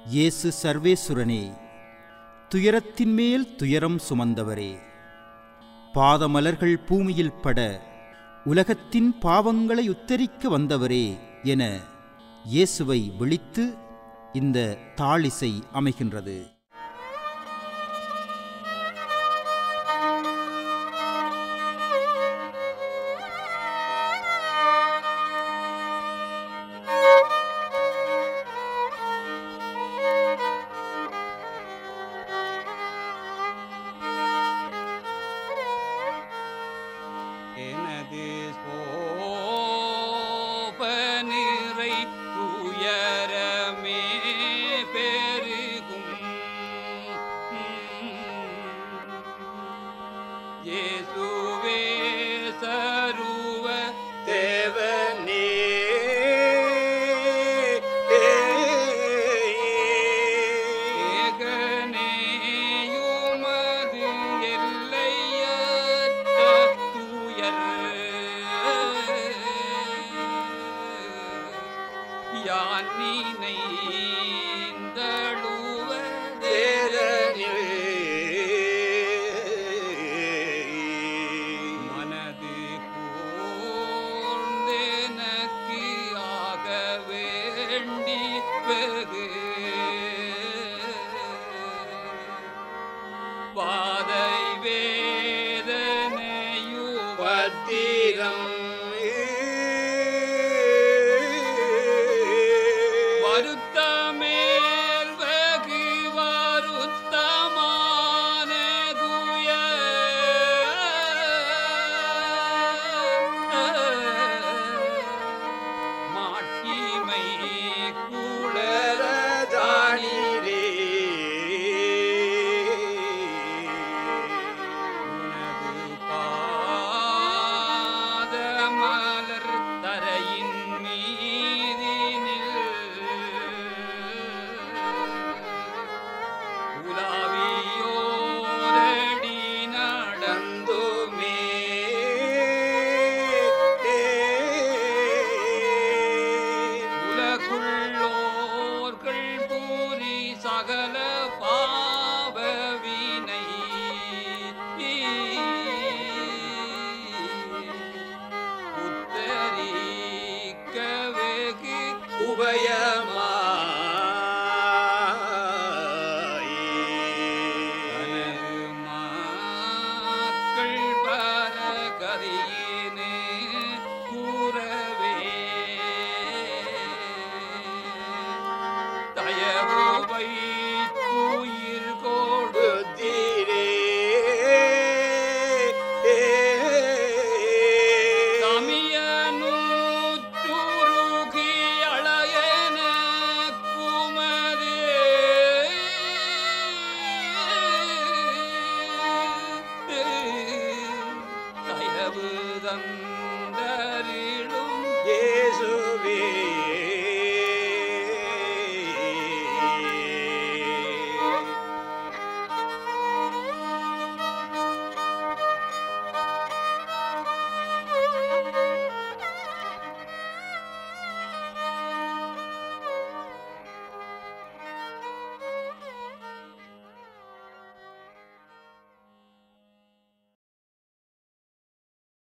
இயேசு சர்வேசுரனே துயரத்தின் மேல் துயரம் சுமந்தவரே பாதமலர்கள் பூமியில் பட உலகத்தின் பாவங்களை உத்தரிக்க வந்தவரே என இயேசுவை விழித்து இந்த தாளிசை அமைகின்றது எனது சோபனிறை துயரமே பெருகும் இயேசுவே சருவ தேவனே ஏகனேயுமது எல்லையற்ற துயர் யான் மனது கூர்ந்தெனக்கு ஆக வேண்டி வெகு பாதை வேதனையு பத்திரம் வருத்தமேல் வெகு வருத்தமான மாட்டிமை குளர தானிரே உனது பாதமலர் தரையின் மீதினில் உலாவியோரடி நடந்துமே உலகுள்ளோர்கள் பூரி சகல பாவவினை உத்தரிக்க வெகு தனது மக்கள் பரகதியினே கூறவே தயவு வைத்துயிர் கோடு தமியனூற்றுருகி அளையன குமரே தயவு தந்தரிடும் இயேசுவே